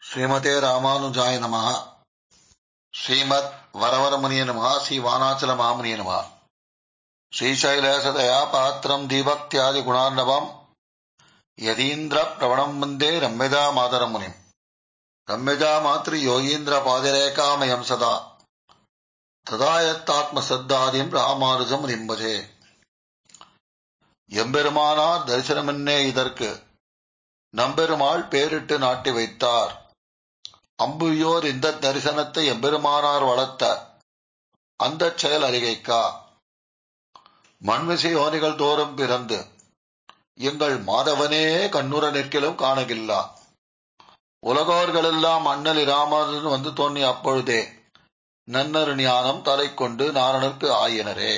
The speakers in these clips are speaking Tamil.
ஸ்ரீமதே ராமானுஜாய நமः ஸ்ரீமத் வரவரமுனிய நமः ஸ்ரீ வானாச்சல மாமுனிய நமः ஸ்ரீசைலேசதயா பாத்திரம் தீபக்தியாதி குணார்ணவம் யதீந்திர பிரவணம் வந்தே ரம்யஜா மாதரம் முனிம் ரம்யஜா மாத்ரி யோகீந்திர பாதிரேகாமயம் சதா ததாயத்தாத்ம சத்தாதிம் ராமானுஜம் நிம்பதே எம்பெருமானார் தரிசனமென்னே இதற்கு நம்பெருமாள் பேரிட்டு நாட்டி வைத்தார் அம்புயோர் இந்த தரிசனத்தை எம்பெருமானார் வளர்த்த அந்த செயல் அறிகைக்கா மண்விசை யோனிகள் தோறும் பிறந்து எங்கள் மாதவனே கண்ணுற நிற்கிலும் காணகில்லா உலகோர்களெல்லாம் அண்ணல் இராமன் வந்து தோன்றி அப்பொழுதே நன்னரு ஞானம் தலை கொண்டு நாரணனுக்கு ஆயினரே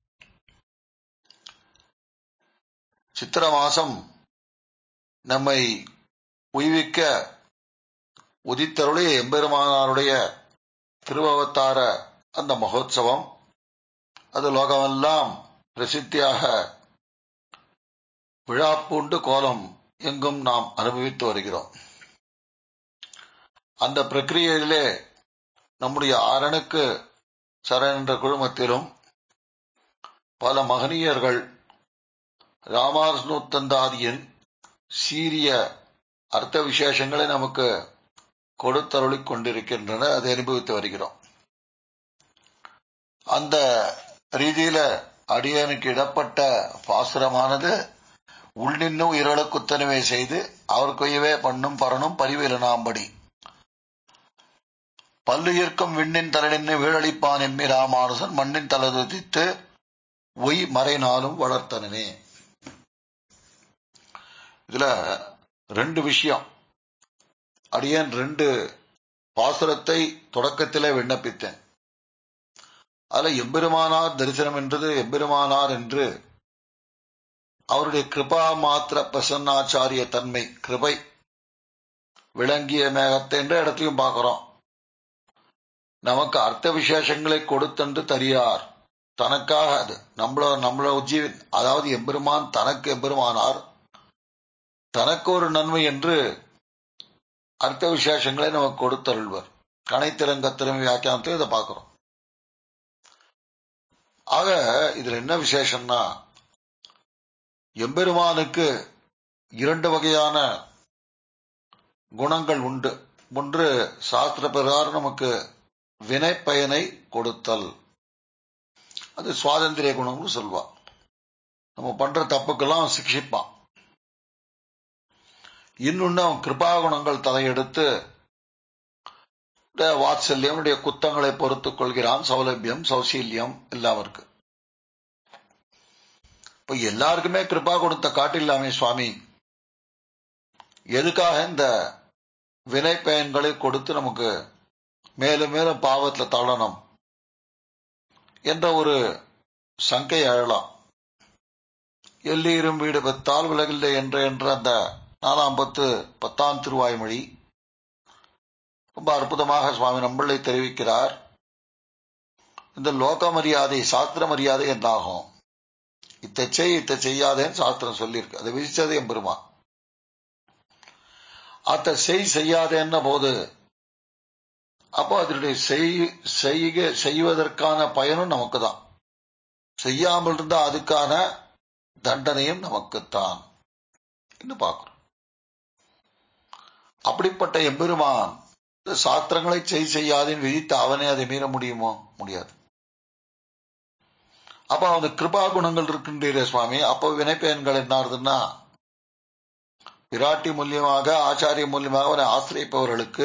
சித்திர மாசம் நம்மை உய்விக்க உதித்தருளிய எம்பெருமானாருடைய திருவவத்தார அந்த மகோத்சவம் அது லோகமெல்லாம் பிரசித்தியாக விழாப்பூண்டு கோலம் எங்கும் நாம் அனுபவித்து வருகிறோம் அந்த பிரக்கிரியிலே நம்முடைய அரணுக்கு சரண் என்ற குழுமத்திலும் பல மகனீயர்கள் ராமானுத்தந்தாதியின் சீரிய அர்த்த விசேஷங்களை நமக்கு கொடுத்தருளிக் கொண்டிருக்கின்றன அதை அனுபவித்து வருகிறோம் அந்த ரீதியில அடியனுக்கு இடப்பட்ட பாசுரமானது உள்நின்னு உயிர்களுக்குத்தனவே செய்து அவர் கொய்யவே பண்ணும் பரனும் பரிவிலனாம்படி பல்லுயிர்க்கும் விண்ணின் தலைநின்று வீழளிப்பான் எம்மி ராமானுசன் மண்ணின் தலதுதித்து ஒய் மறைநாளும் வளர்த்தனே இதுல ரெண்டு விஷயம் அடியன் ரெண்டு பாசுரத்தை தொடக்கத்திலே விண்ணப்பித்தேன் அதுல எம்பெருமானார் தரிசனம் என்றது எம்பெருமானார் என்று அவருடைய கிருபா மாத்திர பிரசன்னாச்சாரிய தன்மை கிருபை விளங்கிய மேகத்தை என்ற இடத்தையும் பார்க்கிறோம் நமக்கு அர்த்த விசேஷங்களை கொடுத்தென்று தரியார் தனக்காக அது நம்மள நம்மள உஜ்ஜீவன் அதாவது எம்பெருமான் தனக்கு எம்பெருமானார் தனக்கு ஒரு நன்மை என்று அர்த்த விசேஷங்களை நமக்கு கொடுத்தருள்வர் கனைத்திறங்கத்திறமை வியாக்கியானத்தை இதை பார்க்கிறோம் ஆக இதுல என்ன விசேஷம்னா எம்பெருமானுக்கு இரண்டு வகையான குணங்கள் உண்டு ஒன்று சாஸ்திர பிரகாரம் நமக்கு வினை பயனை கொடுத்தல் அது சுவாதந்திரிய குணம்னு சொல்லுவான் நம்ம பண்ற தப்புக்கெல்லாம் சிக்ஷிப்பான் இன்னொன்னு அவன் கிருபா குணங்கள் தலையெடுத்து வாத்சல்யம் குத்தங்களை பொறுத்துக் கொள்கிறான் சௌலபியம் சௌசீல்யம் எல்லாம் இருக்கு இப்ப எல்லாருக்குமே கிருபா கொடுத்த காட்டில்லாமே சுவாமி எதுக்காக இந்த வினை பயன்களை கொடுத்து நமக்கு மேலும் மேலும் பாவத்தில் தள்ளணும் என்ற ஒரு சங்கை அழலாம் எல்லீரும் வீடு பெற்றால் உலகில்லை என்ற என்ற அந்த நாலாம் பத்து பத்தாம் திருவாய்மொழி ரொம்ப அற்புதமாக சுவாமி நம்பிள்ளை தெரிவிக்கிறார் இந்த லோக மரியாதை சாஸ்திர மரியாதை என்றாகும் இத்தை செய் இத்தை செய்யாதேன்னு சாஸ்திரம் சொல்லியிருக்கு அதை விதிச்சது எம்பெருமா அத்த செய் செய்யாதேன்ன போது அப்போ அதனுடைய செய்க செய்வதற்கான பயனும் நமக்கு தான் செய்யாமல் இருந்தா அதுக்கான தண்டனையும் நமக்குத்தான் என்று பார்க்கிறோம் அப்படிப்பட்ட எம்பெருமான் சாஸ்திரங்களை செய் செய்யாதேன்னு விதித்து அவனே அதை மீற முடியுமோ முடியாது அப்ப அவனுக்கு கிருபா குணங்கள் இருக்கின்றீரே சுவாமி அப்போ வினைப்பயன்கள் என்ன ஆகுதுன்னா விராட்டி மூலியமாக ஆச்சாரிய மூலியமாக அவனை ஆசிரியப்பவர்களுக்கு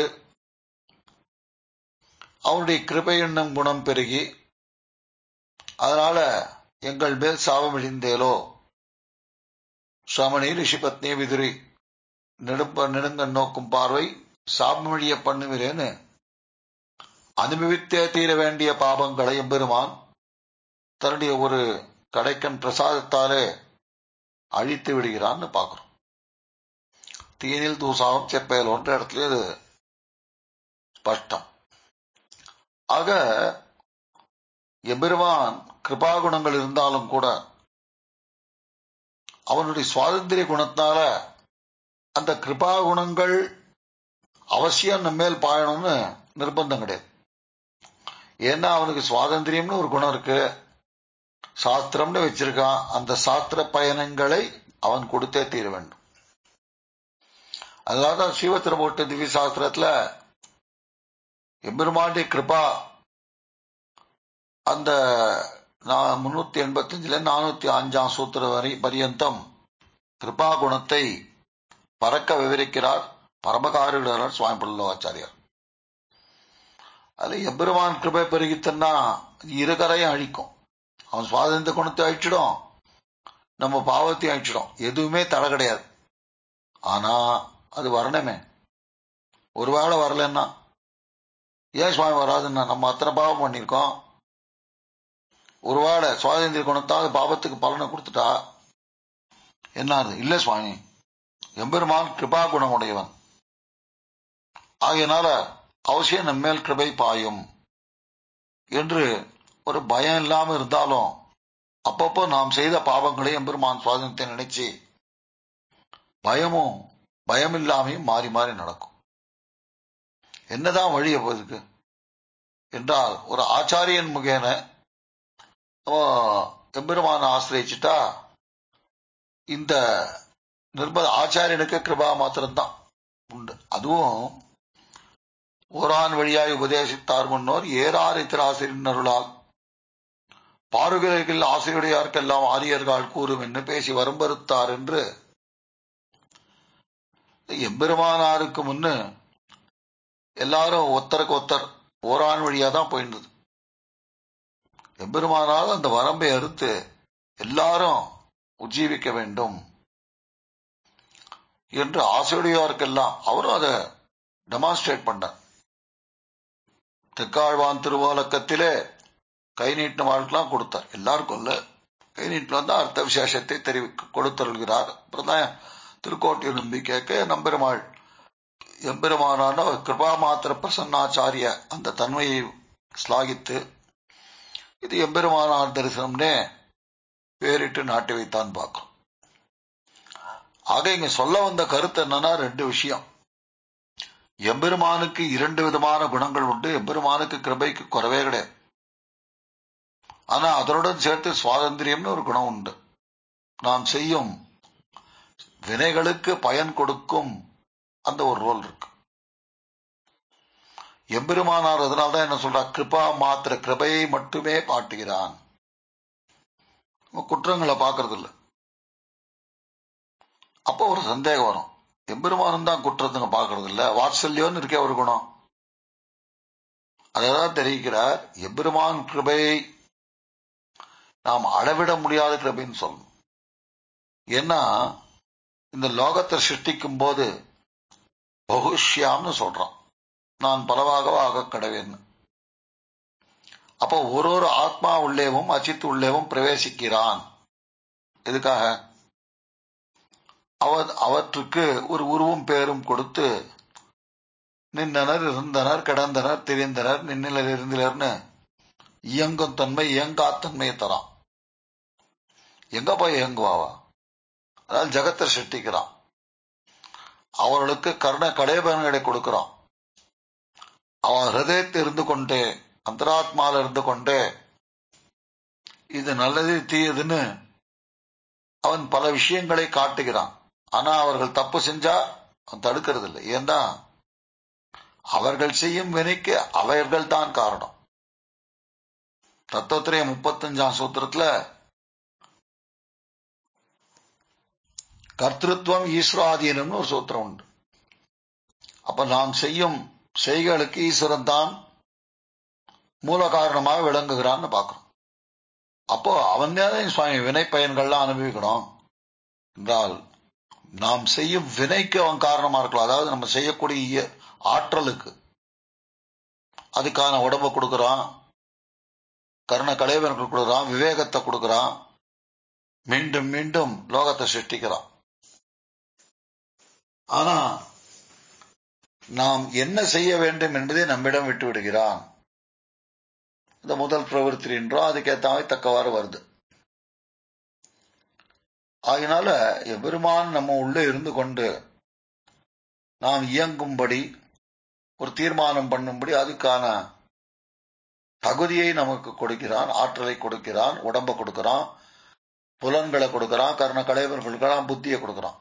அவனுடைய கிருபை என்னும் குணம் பெருகி அதனால எங்கள் மேல் சாபம் இழிந்தேலோ சமணி ரிஷிபத்னி விதுரி நெடுப்ப நெடுங்க நோக்கும் பார்வை சாபமழிய பண்ணுகிறேன்னு அனுபவித்தே தீர வேண்டிய பாபங்களை எம்பெருமான் தன்னுடைய ஒரு கடைக்கன் பிரசாதத்தாலே அழித்து விடுகிறான்னு பார்க்கிறோம் தீனில் தூசாவும் செப்பேலோன்ற இடத்துல இது ஸ்பஷ்டம் ஆக எம்பெருமான் கிருபாகுணங்கள் இருந்தாலும் கூட அவனுடைய சுவாதந்திரிய குணத்தால அந்த கிருபா குணங்கள் அவசியம் நம்ம மேல் பாயணும்னு நிர்பந்தம் கிடையாது ஏன்னா அவனுக்கு சுவாதந்திரியம்னு ஒரு குணம் இருக்கு சாஸ்திரம்னு வச்சிருக்கான் அந்த சாஸ்திர பயணங்களை அவன் கொடுத்தே தீர வேண்டும் அதனாலதான் ஸ்ரீவத்திரமூர்த்தி திவ்ய சாஸ்திரத்துல எம்பெருமாண்டி கிருபா அந்த நான் முன்னூத்தி எண்பத்தஞ்சுல நானூத்தி அஞ்சாம் சூத்திர வரை பரியந்தம் கிருபா குணத்தை பறக்க விவரிக்கிறார் பரமகாரிடர் சுவாமி பல்லவாச்சாரியார் அதுல எம்பெருமான் கிருபை பெருகித்தன்னா இருகரையும் அழிக்கும் அவன் சுவாதந்திர குணத்தை அழிச்சிடும் நம்ம பாவத்தையும் அழிச்சிடும் எதுவுமே தடை கிடையாது ஆனா அது வரணுமே ஒருவேளை வரலன்னா ஏன் சுவாமி வராதுன்னா நம்ம அத்தனை பாவம் பண்ணியிருக்கோம் ஒருவேளை சுவாதந்திர குணத்தால் பாவத்துக்கு பலனை கொடுத்துட்டா என்ன இல்ல சுவாமி எம்பெருமான் கிருபா குணமுடையவன் ஆகையினால அவசியம் நம்ம மேல் கிருபை பாயும் என்று ஒரு பயம் இல்லாம இருந்தாலும் அப்பப்போ நாம் செய்த பாவங்களை எம்பெருமான் சுவாதனத்தை நினைச்சு பயமும் பயம் இல்லாமையும் மாறி மாறி நடக்கும் என்னதான் வழி அப்போதுக்கு என்றால் ஒரு ஆச்சாரியன் முகேன எம்பெருமான ஆசிரியச்சிட்டா இந்த நிர்பந்த ஆச்சாரியனுக்கு கிருபா மாத்திரம்தான் உண்டு அதுவும் ஓரான் வழியாய் உபதேசித்தார் முன்னோர் ஏறார் இத்திராசிரியன் அருளால் பாருகைகள் ஆசிரியரையார்க்கெல்லாம் ஆரியர்கள் கூறும் என்று பேசி வரும்பறுத்தார் என்று எம்பெருமானாருக்கு முன்னு எல்லாரும் ஒத்தருக்கு ஒத்தர் ஓரான் வழியா தான் போயிருந்தது எம்பெருமானால் அந்த வரம்பை அறுத்து எல்லாரும் உஜ்ஜீவிக்க வேண்டும் என்று ஆசையுடையாருக்கெல்லாம் அவரும் அதை டெமான்ஸ்ட்ரேட் பண்ணார் தெற்காழ்வான் திருவாலக்கத்திலே கை நீட்டின வாழ்க்கெல்லாம் கொடுத்தார் எல்லாருக்கும் இல்ல கை நீட்டில் வந்து அர்த்த விசேஷத்தை தெரிவிக்க கொடுத்தருள்கிறார் அப்புறம் தான் திருக்கோட்டியூர் நம்பிக்கைக்கு நம்பெருமாள் எம்பெருமானான கிருபா மாத்திர பிரசன்னாச்சாரிய அந்த தன்மையை ஸ்லாகித்து இது எம்பெருமானார் தரிசனம்னே பேரிட்டு நாட்டி வைத்தான் பார்க்கிறோம் ஆக இங்க சொல்ல வந்த கருத்து என்னன்னா ரெண்டு விஷயம் எம்பெருமானுக்கு இரண்டு விதமான குணங்கள் உண்டு எம்பெருமானுக்கு கிருபைக்கு குறவே கிடையாது ஆனா அதனுடன் சேர்த்து சுவாதந்திரியம்னு ஒரு குணம் உண்டு நாம் செய்யும் வினைகளுக்கு பயன் கொடுக்கும் அந்த ஒரு ரோல் இருக்கு எம்பெருமானார் அதனால்தான் என்ன சொல்றா கிருபா மாத்திர கிருபையை மட்டுமே பாட்டுகிறான் குற்றங்களை பாக்குறது இல்ல அப்போ ஒரு சந்தேகம் வரும் எம்பெருமானம் தான் குற்றத்துங்க பாக்குறது இல்ல வாத்சல்யம்னு இருக்கே ஒரு குணம் அதான் தெரிவிக்கிறார் எம்பெருமான் கிருபையை நாம் அளவிட முடியாத கிருபைன்னு சொல்லணும் ஏன்னா இந்த லோகத்தை சிருஷ்டிக்கும் போது பகுஷ்யாம்னு சொல்றான் நான் பலவாகவா ஆக கடவேன்னு அப்போ ஒரு ஒரு ஆத்மா உள்ளேவும் அச்சித் உள்ளேவும் பிரவேசிக்கிறான் எதுக்காக அவர் அவற்றுக்கு ஒரு உருவம் பேரும் கொடுத்து நின்றனர் இருந்தனர் கிடந்தனர் திரிந்தனர் நின்னிலர் இருந்திலர்னு இயங்கும் தன்மை இயங்காத்தன்மையை தரான் எங்க போய் இயங்குவாவா அதாவது ஜகத்தை சிருஷ்டிக்கிறான் அவர்களுக்கு கர்ண கடைபலன்களை கொடுக்கிறான் அவன் ஹிருதயத்தில் இருந்து கொண்டே அந்தராத்மால இருந்து கொண்டே இது நல்லது தீயதுன்னு அவன் பல விஷயங்களை காட்டுகிறான் ஆனா அவர்கள் தப்பு செஞ்சா அவன் தடுக்கிறது இல்லை ஏன்னா அவர்கள் செய்யும் வினைக்கு அவர்கள் தான் காரணம் தத்துவத்திரைய முப்பத்தஞ்சாம் சூத்திரத்துல கர்த்திருவம் ஈஸ்வராதீனம்னு ஒரு சூத்திரம் உண்டு அப்ப நாம் செய்யும் செய்களுக்கு ஈஸ்வரன் தான் மூல காரணமாக விளங்குகிறான்னு பார்க்கிறோம் அப்போ அவன் தான் சுவாமி வினை பயன்கள்லாம் அனுபவிக்கணும் என்றால் நாம் செய்யும் வினைக்கு அவன் காரணமா இருக்கலாம் அதாவது நம்ம செய்யக்கூடிய ஆற்றலுக்கு அதுக்கான உடம்ப கொடுக்கறான் கர்ண கலைவனுக்கு கொடுக்கறான் விவேகத்தை கொடுக்கறான் மீண்டும் மீண்டும் லோகத்தை சிருஷ்டிக்கிறான் ஆனா நாம் என்ன செய்ய வேண்டும் என்பதை நம்மிடம் விட்டு விடுகிறான் இந்த முதல் பிரவருத்தி என்றோம் அதுக்கேற்ற மாதிரி தக்கவாறு வருது ஆகினால எபெருமான் நம்ம உள்ளே இருந்து கொண்டு நாம் இயங்கும்படி ஒரு தீர்மானம் பண்ணும்படி அதுக்கான தகுதியை நமக்கு கொடுக்கிறான் ஆற்றலை கொடுக்கிறான் உடம்ப கொடுக்கிறான் புலன்களை கொடுக்கிறான் கர்ண கலைவர் கொடுக்கிறான் புத்தியை கொடுக்கிறான்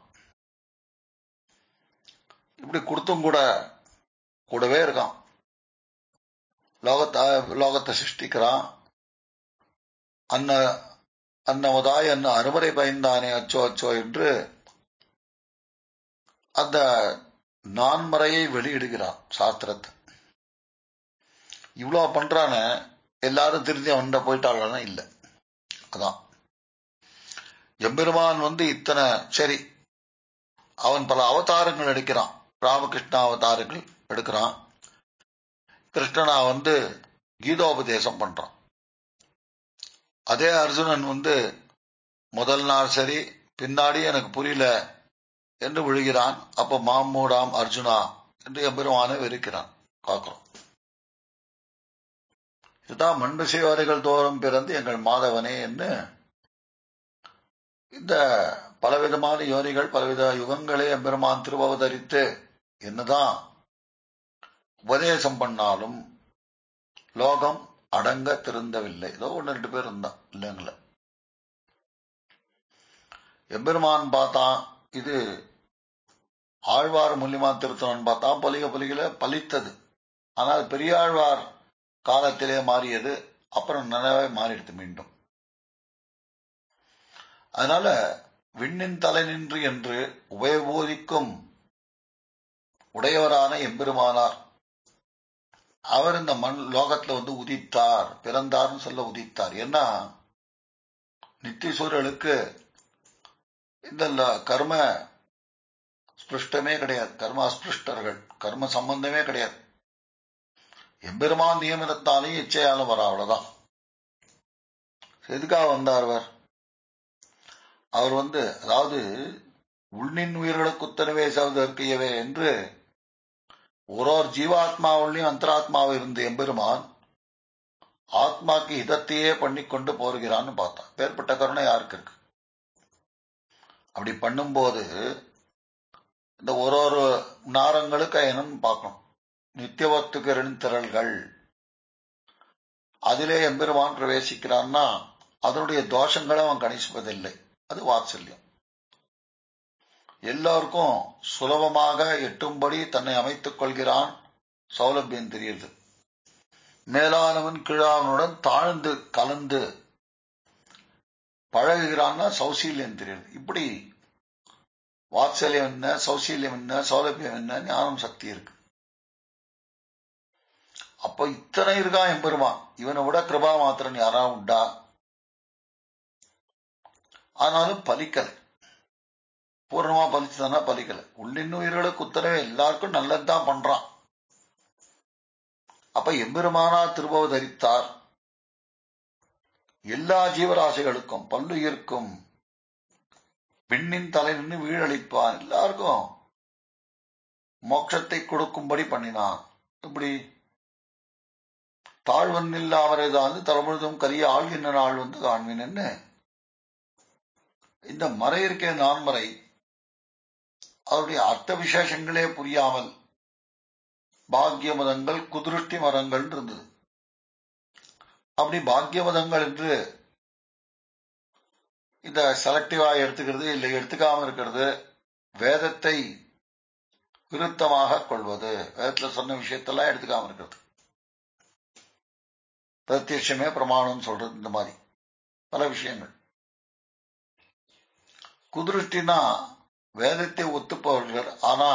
இப்படி கொடுத்தும் கூட கூடவே இருக்கான் லோகத்தை லோகத்தை சிருஷ்டிக்கிறான் அன்ன அன்னவதாய் அன்ன அறுவரை பயந்தானே அச்சோ அச்சோ என்று அந்த நான்மறையை வெளியிடுகிறான் சாஸ்திரத்தை இவ்வளோ பண்றான எல்லாரும் திருந்தி அவன்கிட்ட போயிட்டாளா இல்லை அதான் எம்பெருமான் வந்து இத்தனை சரி அவன் பல அவதாரங்கள் எடுக்கிறான் ராமகிருஷ்ண அவதாரங்கள் எடுக்கிறான் கிருஷ்ணனா வந்து கீதோபதேசம் பண்றான் அதே அர்ஜுனன் வந்து முதல் நாள் சரி பின்னாடி எனக்கு புரியல என்று விழுகிறான் அப்ப மாமூடாம் அர்ஜுனா என்று எம்பெருமானை வெறுக்கிறான் காக்கிறோம் இதுதான் மண்பு செய்வார்கள் தோறும் பிறந்து எங்கள் மாதவனே என்று இந்த பலவிதமான யோனிகள் பலவித யுகங்களே எம்பெருமான் திருவவதரித்து என்னதான் உபதேசம் பண்ணாலும் லோகம் அடங்க திருந்தவில்லை ஏதோ ஒன்று ரெண்டு பேர் இருந்தான் இல்லைங்கள எம்பெருமான் பார்த்தான் இது ஆழ்வார் மூலியமா திருத்தவன் பார்த்தா பலிக பலிகளை பலித்தது ஆனால் பெரியாழ்வார் காலத்திலே மாறியது அப்புறம் நனவே மாறிடுது மீண்டும் அதனால விண்ணின் தலை நின்று என்று உபயபோதிக்கும் உடையவரான எம்பெருமானார் அவர் இந்த மண் லோகத்துல வந்து உதித்தார் பிறந்தார்னு சொல்ல உதித்தார் ஏன்னா நித்திய சூழலுக்கு இந்த கர்ம ஸ்பிருஷ்டமே கிடையாது கர்ம அஸ்பிருஷ்டர்கள் கர்ம சம்பந்தமே கிடையாது எம்பெருமான் நியமனத்தாலே இச்சையாலும் வர அவ்வளவுதான் எதுக்காக வந்தார் அவர் அவர் வந்து அதாவது உள்நின் உயிர்களுக்கு உத்தரவே சவதற்கையவே என்று ஒரு ஒரு ஜீவாத்மாவுள்ளையும் அந்தராத்மாவை இருந்த எம்பெருமான் ஆத்மாக்கு இதத்தையே பண்ணி கொண்டு போகிறான்னு பார்த்தான் பேர்பட்ட கருணை யாருக்கு இருக்கு அப்படி பண்ணும்போது இந்த ஒரு ஒரு நாரங்களுக்கு என்னன்னு பார்க்கணும் நித்தியவத்துக்கு திரள்கள் அதிலே எம்பெருமான் பிரவேசிக்கிறான்னா அதனுடைய தோஷங்களை அவன் கணிசுவதில்லை அது வாத்சல்யம் எல்லோருக்கும் சுலபமாக எட்டும்படி தன்னை அமைத்துக் கொள்கிறான் சௌலபியம் தெரியுது மேலானவன் கீழாவனுடன் தாழ்ந்து கலந்து பழகுகிறான்னா சௌசீல்யம் தெரியுது இப்படி வாத்சல்யம் என்ன சௌசீல்யம் என்ன சௌலபியம் என்ன ஞானம் சக்தி இருக்கு அப்ப இத்தனை இருக்கான் எம்பெருமான் இவனை விட கிருபா மாத்திரன் யாரா உண்டா ஆனாலும் பலிக்கலை பூர்ணமா பலிச்சுதானா பலிக்கலை உள்ளின் உயிர்களுக்கு உத்தரவே எல்லாருக்கும் நல்லதுதான் பண்றான் அப்ப எம்பெருமானா திருபவ தரித்தார் எல்லா ஜீவராசிகளுக்கும் பல்லுயிர்க்கும் பெண்ணின் தலை நின்று வீழளிப்பான் எல்லாருக்கும் மோட்சத்தை கொடுக்கும்படி பண்ணினான் இப்படி தாழ்வன் இல்லாமரை தான் தலைமுழுதும் கரிய ஆழ்கின்ற நாள் வந்து காண்பின் என்ன இந்த மறை இருக்க நான்மறை அவருடைய அர்த்த விசேஷங்களே புரியாமல் பாக்கிய மதங்கள் குதிருஷ்டி மரங்கள் இருந்தது அப்படி பாக்கிய மதங்கள் என்று இந்த செலக்டிவா எடுத்துக்கிறது இல்லை எடுத்துக்காம இருக்கிறது வேதத்தை விருத்தமாக கொள்வது வேதத்துல சொன்ன விஷயத்தெல்லாம் எடுத்துக்காம இருக்கிறது பிரத்யட்சமே பிரமாணம் சொல்றது இந்த மாதிரி பல விஷயங்கள் குதிருஷ்டினா வேதத்தை ஒத்துப்பவர்கள் ஆனா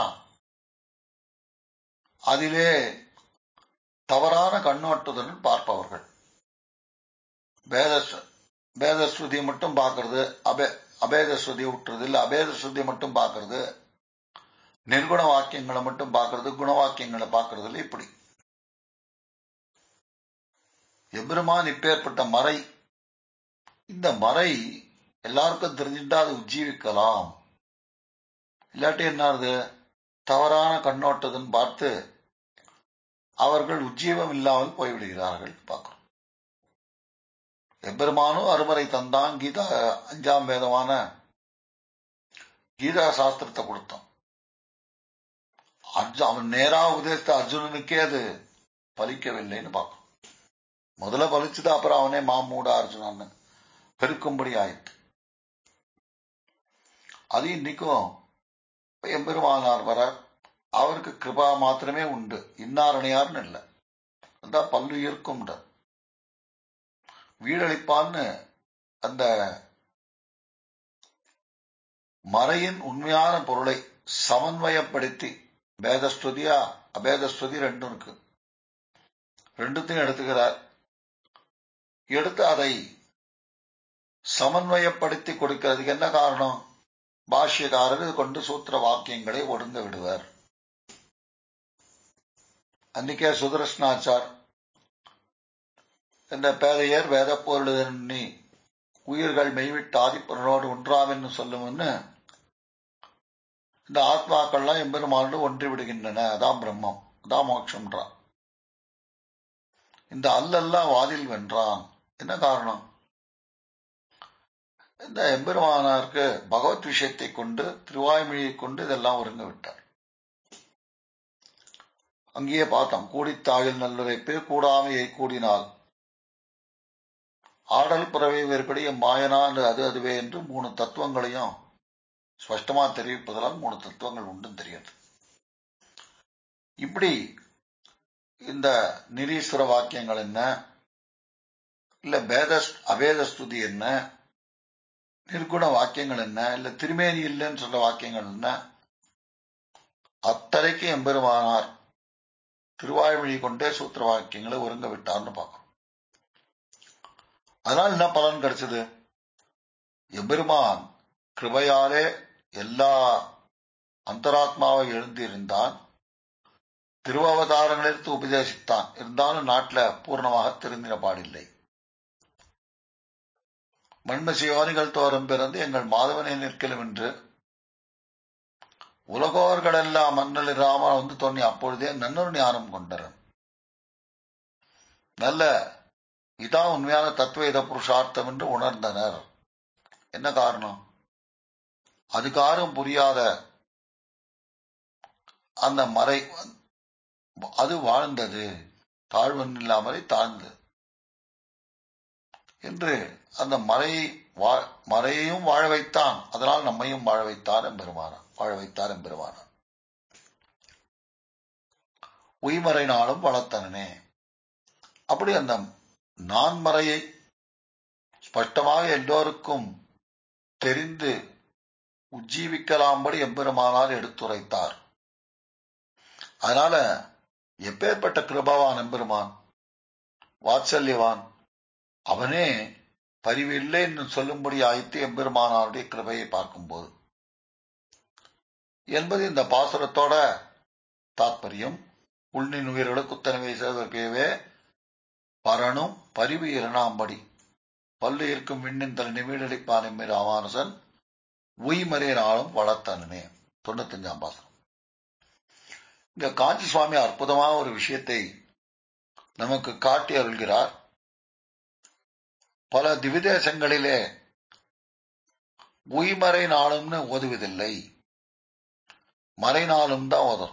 அதிலே தவறான கண்ணோட்டத்துடன் பார்ப்பவர்கள் வேத வேத ஸ்ருதி மட்டும் பார்க்கறது அபே அபேத ஸ்ருதி விட்டுறது இல்ல அபேத ஸ்ருதி மட்டும் பார்க்கறது நிர்குண வாக்கியங்களை மட்டும் பார்க்கறது குண வாக்கியங்களை பார்க்கறது இல்லை இப்படி எம்பெருமான் இப்பேற்பட்ட மறை இந்த மறை எல்லாருக்கும் தெரிஞ்சுட்டா அது உஜ்ஜீவிக்கலாம் இல்லாட்டி என்ன தவறான கண்ணோட்டத்துன்னு பார்த்து அவர்கள் உஜ்ஜீவம் இல்லாமல் போய்விடுகிறார்கள் பார்க்கிறோம் எம்பெருமானும் அருமறை தந்தான் கீதா அஞ்சாம் வேதமான கீதா சாஸ்திரத்தை கொடுத்தான் அர்ஜு அவன் நேரா உபதேசித்த அர்ஜுனனுக்கே அது பலிக்கவில்லைன்னு பார்க்கணும் முதல்ல பலிச்சுது அப்புறம் அவனே மாமூடா அர்ஜுனன் பெருக்கும்படி ஆயிட்டு அது இன்னைக்கும் எம்பெருமானார் வர அவருக்கு கிருபா மாத்திரமே உண்டு இன்னாரணையார்னு இல்லை அதான் பல்லுயிர்க்கும் வீடளிப்பான்னு அந்த மறையின் உண்மையான பொருளை சமன்வயப்படுத்தி பேதஸ்துதியா அபேதஸ்துதி ரெண்டும் இருக்கு ரெண்டுத்தையும் எடுத்துக்கிறார் எடுத்து அதை சமன்வயப்படுத்தி கொடுக்கிறதுக்கு என்ன காரணம் பாஷ்யக்காரர் இது கொண்டு சூத்திர வாக்கியங்களை ஒடுங்க விடுவார் அன்னைக்கே சுதர்ஷ்ணாச்சார் இந்த பேதையர் வேத பொருளி உயிர்கள் மெய்விட்டு ஆதிப்பனோடு ஒன்றாவென்னு சொல்லும்னு இந்த ஆத்மாக்கள்லாம் எம்பெருமானோடு ஒன்றி விடுகின்றன அதான் பிரம்மம் அதான் மோட்சம்ன்றான் இந்த அல்லெல்லாம் வாதில் வென்றான் என்ன காரணம் இந்த எம்பெருமானாருக்கு பகவத் விஷயத்தை கொண்டு திருவாய்மொழியை கொண்டு இதெல்லாம் ஒருங்க விட்டார் அங்கேயே பார்த்தோம் கூடித்தாழில் நல்லுரைப்பு கூடாமையை கூடினால் ஆடல் புறவை வேறுபடிய மாயனா அது அதுவே என்று மூணு தத்துவங்களையும் ஸ்பஷ்டமா தெரிவிப்பதெல்லாம் மூணு தத்துவங்கள் உண்டு தெரியுது இப்படி இந்த நிரீஸ்வர வாக்கியங்கள் என்ன இல்ல பேத அபேத ஸ்துதி என்ன நிர்குண வாக்கியங்கள் என்ன இல்ல திருமேனி இல்லைன்னு சொல்ற வாக்கியங்கள் என்ன அத்தனைக்கு எம்பெருமானார் திருவாய்மொழி கொண்டே சூத்திர வாக்கியங்களை ஒருங்க விட்டார்னு பார்க்கணும் அதனால என்ன பலன் கிடைச்சது எம்பெருமான் கிருபையாலே எல்லா அந்தராத்மாவை எழுந்திருந்தான் திருவாவதாரங்களிலிருந்து உபதேசித்தான் இருந்தாலும் நாட்டில் பூர்ணமாக திருந்தின பாடில்லை மண்ம சிவானிகள் தோறும் பிறந்து எங்கள் மாதவனை நிற்கலும் என்று உலகோர்களெல்லாம் மன்னல் ராம வந்து தோன்றி அப்பொழுதே நன்னொரு ஞானம் கொண்டரன் நல்ல இதான் உண்மையான தத்துவ இத புருஷார்த்தம் என்று உணர்ந்தனர் என்ன காரணம் அதுக்காரும் புரியாத அந்த மறை அது வாழ்ந்தது தாழ்வன் இல்லாமலே தாழ்ந்தது என்று அந்த மறை மறையையும் வாழ வைத்தான் அதனால் நம்மையும் வாழ வைத்தார் எம்பெருமானார் வாழ வைத்தார் எம்பெருமானார் உய்மறை நாளும் வளர்த்தனே அப்படி அந்த நான்மறையை ஸ்பஷ்டமாக எல்லோருக்கும் தெரிந்து உஜ்ஜீவிக்கலாம்படி எம்பெருமானார் எடுத்துரைத்தார் அதனால எப்பேற்பட்ட கிருபவான் எம்பெருமான் வாத்சல்யவான் அவனே பரிவில்லை என்று சொல்லும்படி ஆய்த்து எம்பெருமானாருடைய கிருபையை பார்க்கும்போது என்பது இந்த பாசுரத்தோட தாத்பரியம் உள்னின் உயிர்களுக்கு குத்தனவை செய்வதற்கவே பரணும் பரிவு இரணாம்படி பல்லு இருக்கும் விண்ணின் தலை நிமிடளிப்பான் எம்மி ராமானுசன் உய்மறை நாளும் வளர்த்தனே தொண்ணூத்தஞ்சாம் பாசனம் இங்க காஞ்சி சுவாமி அற்புதமான ஒரு விஷயத்தை நமக்கு காட்டி அருள்கிறார் பல திவிதேசங்களிலே உய்மறை நாளும்னு ஓதுவதில்லை மறை நாளும் தான் ஓதும்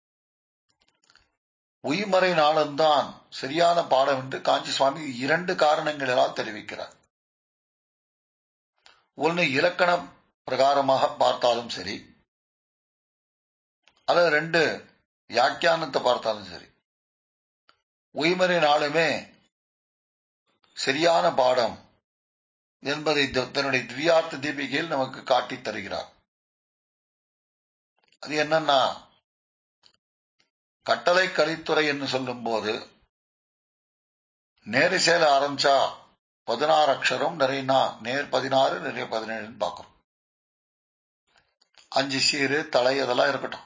உய்மறை நாளும் தான் சரியான பாடம் என்று காஞ்சி சுவாமி இரண்டு காரணங்களால் தெரிவிக்கிறார் ஒன்று இலக்கண பிரகாரமாக பார்த்தாலும் சரி அல்லது ரெண்டு வியாக்கியானத்தை பார்த்தாலும் சரி உய்மறை நாளுமே சரியான பாடம் என்பதை தன்னுடைய திவ்யார்த்த தீபிகையில் நமக்கு காட்டித் தருகிறார் அது என்னன்னா கட்டளை கலித்துறை என்று சொல்லும் போது நேரிசேல ஆரம்பிச்சா பதினாறு அக்ஷரம் நிறைய நேர் பதினாறு நிறைய பதினேழுன்னு பார்க்கிறோம் அஞ்சு சீரு தலை அதெல்லாம் இருக்கட்டும்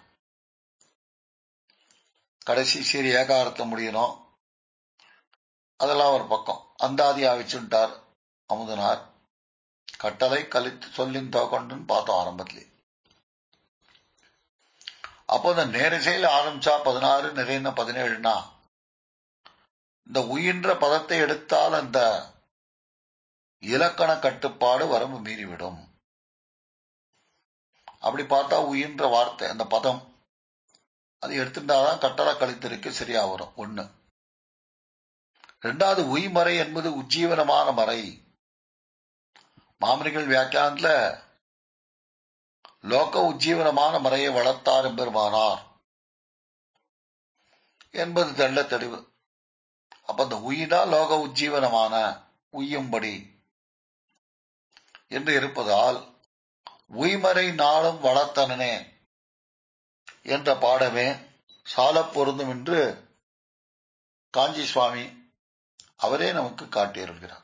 கடைசி சீர் ஏகாரத்தை முடியணும் அதெல்லாம் ஒரு பக்கம் அந்தாதியா வச்சுட்டார் அமுதனார் கட்டளை கழித்து சொல்லின் கொண்டுன்னு பார்த்தோம் ஆரம்பத்திலே அப்போ இந்த நேரிசையில் ஆரம்பிச்சா பதினாறு நிறைய பதினேழுனா இந்த உயின்ற பதத்தை எடுத்தால் அந்த இலக்கண கட்டுப்பாடு வரம்பு மீறிவிடும் அப்படி பார்த்தா உயின்ற வார்த்தை அந்த பதம் அது எடுத்துட்டாதான் கட்டளை கழித்திருக்கு சரியா வரும் ஒண்ணு ரெண்டாவது உய்மறை என்பது உஜ்ஜீவனமான மறை மாமனிகள் வியாக்கியானத்துல லோக உஜ்ஜீவனமான மறையை வளர்த்தார் பெருமானார் என்பது தெள்ள தெளிவு அப்ப அந்த உயினா லோக உஜ்ஜீவனமான உய்யும்படி என்று இருப்பதால் உய்மறை நாளும் வளர்த்தனனே என்ற பாடமே சால பொருந்தும் என்று காஞ்சி சுவாமி அவரே நமக்கு காட்டியிருக்கிறார்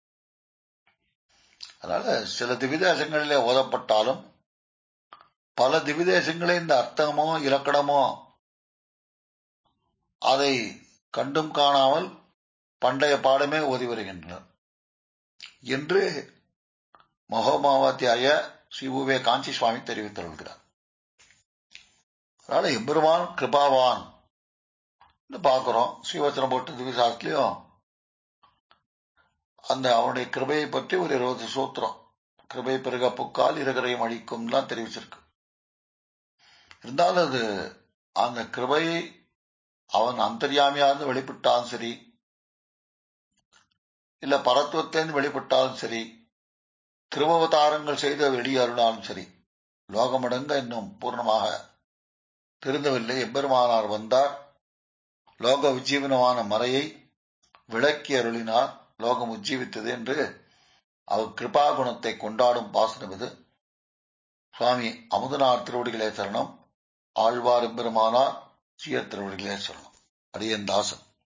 அதனால சில திவிதேசங்களிலே ஓதப்பட்டாலும் பல திவிதேசங்களே இந்த அர்த்தமோ இலக்கணமோ அதை கண்டும் காணாமல் பண்டைய பாடமே ஓதி வருகின்றனர் என்று மகோமாவாத்தியாய ஸ்ரீ உவே காஞ்சி சுவாமி தெரிவித்துள்ளார் அதனால எம்பெருமான் கிருபாவான் பார்க்கிறோம் ஸ்ரீவச்சனம் போட்டு திவிசாஸ்திலையும் அந்த அவனுடைய கிருபையை பற்றி ஒரு இருபது சூத்திரம் கிருபை பெருக புக்கால் இருகரையும் அழிக்கும்லாம் தெரிவிச்சிருக்கு இருந்தாலும் அது அந்த கிருபையை அவன் அந்தர்யாமியார்ந்து வெளிப்பட்டாலும் சரி இல்ல பரத்துவத்தேர்ந்து வெளிப்பட்டாலும் சரி திருவவதாரங்கள் செய்த வெளியருளாலும் சரி லோகமடங்க இன்னும் பூர்ணமாக திருந்தவில்லை எம்பெருமானார் வந்தார் லோக உஜ்ஜீவனமான மறையை விளக்கி அருளினார் லோகம் உஜ்ஜீவித்தது என்று அவர் கிருபா குணத்தை கொண்டாடும் பாசனம் இது சுவாமி அமுதனார் திருவடிகளே சரணம் ஆழ்வார் எம்பெருமானார் சீர திருவடிகளே சரணம் அடியன் தாசன்